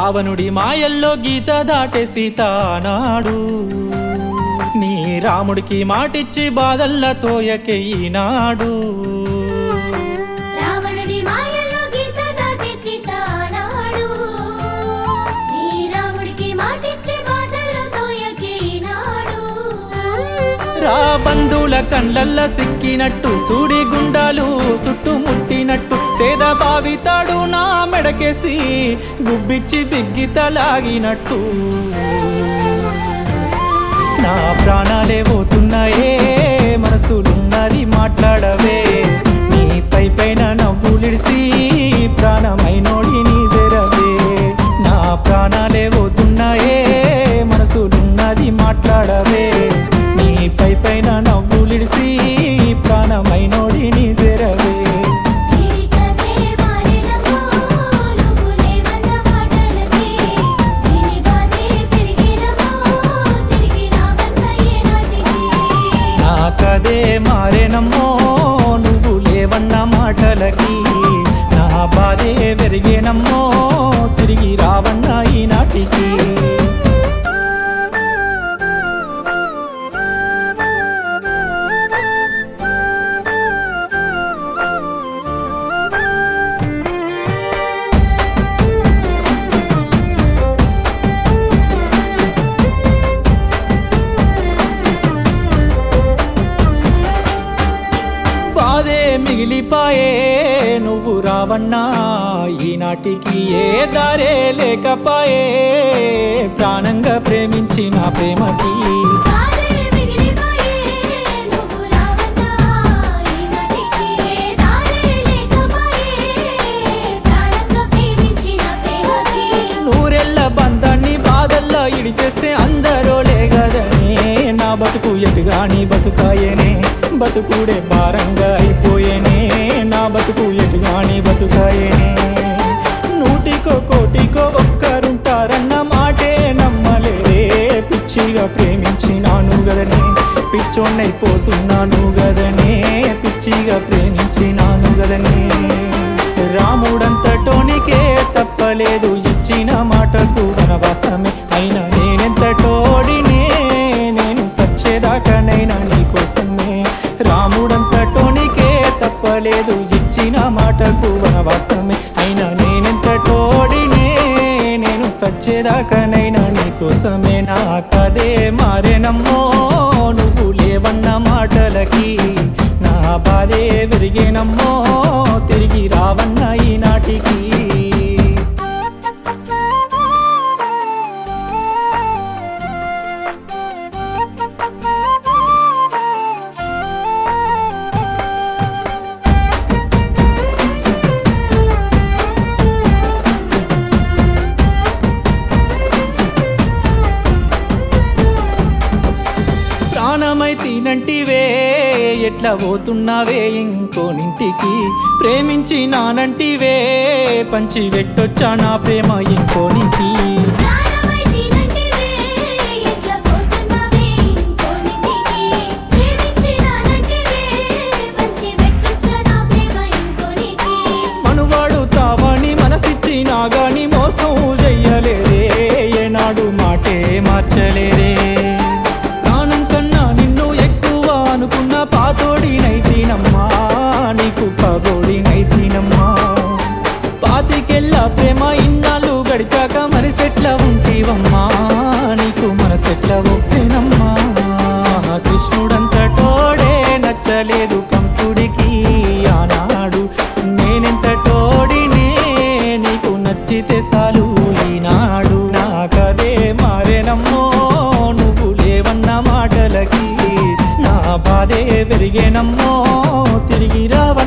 రావణుడి మాయల్లో గీత దాటే సీత నాడు నీ రాముడికి మాటిచ్చి బాధల్లతో ఈనాడు రావణుడి మాయల్లో గీత దాటి సీత నాడు నీ రాముడికి మాటిచ్చి బాధల్లో తోయకే నాడు రా బంధువుల కండ్లల్ల సిక్కినట్టు సూడి గుండాలు చుట్టుముట్టినట్టు సేద బావితాడు నా మెడకేసి గుబ్బిచ్చి బిగ్గిత లాగినట్టు నా ప్రాణాలే పోతున్నాయే మనసులున్నది మాట్లాడవే నీ పై పైన నవ్వులిడిసి ప్రాణమైనోడి నీ జరవే నా ప్రాణాలే పోతున్నాయే మనసులున్నది మాట్లాడవే నీ పై పైన నవ్వులిడిసి ప్రాణమైనోడి నీ జరవే తిరిగదే మారినమో నువ్వు లేవన్న మాటలకి దీని బాధే పెరిగినమో తిరిగి రావన్న ఏనాటికి నా కదే మారేనమ్మో నువ్వు లేవన్న మాటలకి నా బాధే పెరిగేనమ్మో తిరిగి రావన్న ఈనాటికి బాధే మిగిలిపాయే నువ్వు రావన్నా ఈనాటికి ఏ దారే లేకపాయే ప్రాణంగా ప్రేమించిన ప్రేమకి బాధే మిగిలిపోయే నువ్వు రావన్నా ఈనాటికి ఏ దారే లేకపోయే ప్రాణంగా ప్రేమించిన ప్రేమకి నూరెళ్ళ బంధాన్ని బాధల్లో ఇడిచేస్తే అందరూ లేగదనే నా బతుకు ఎటుగాని బతుకాయనే బతుకుడే భారంగా అయిపోయేనే నా బతుకు ఎటుగాని బతుకాయనే నూటికో కోటికో ఒక్కరుంటారన్న మాటే నమ్మలేదే పిచ్చిగా ప్రేమించినాను గదనే పిచ్చోన్నైపోతున్నాను గదనే పిచ్చిగా ప్రేమించినాను గదనే రాముడంతటోనికే తప్పలేదు ఇచ్చిన మాటకు వనవాసమే అయినా నేనెంతటోడినే నేను సచ్చేదాకానైనా నీకోసమే రాముడంతటోనికే తప్పలేదు ఇచ్చిన మాటకు వనవాసమే అయినా నేనెంతటోడినే నేను సచ్చేదాకానైనా నీకోసమే నా కదే మారేనమ్మో నువ్వు లేవన్న మాటలకి నా బాధే విరిగేనమ్మో తిరిగి రావన్న ఈనాటికి ప్రాణమై తినంటివే ఎట్లా పోతున్నావే ఇంకోనింటికి ప్రేమించినానంటివే పంచి వెట్టొచ్చా నా ప్రేమ ఇంకోనికి ప్రాణమై తినంటివే ఎట్లా పోతున్నావే ఇంకోనిటికి ప్రేమించినానంటివే పంచి వెట్టొచ్చా నా ప్రేమ ఇంకోనికి మనువాడు తావని మనసిచ్చినా గాని మోసం చెయ్యలేదే ఏనాడు మాటే మార్చలేదే ప్రాణం కన్నా నిన్ను ఎక్కువ అనుకున్న పాతోడినైతినమ్మా నీకు పగోడినైతినమ్మా పాతికెళ్ళ ప్రేమ ఇన్నాళ్ళు గడిచాక మనసెట్ల ఉంటివమ్మా నీకు మనసెట్ల ఒప్పేనమ్మా కృష్ణుడంతటోడే నచ్చలేదు కంసుడికి ఆనాడు నేనెంతటోడినే నీకు నచ్చితే చాలు ఈనాడు నాకదే మారేనమ్మో నువ్వు లేవన్న మాటలకి నా బాధే పెరిగేనమ్మో తిరిగి రావ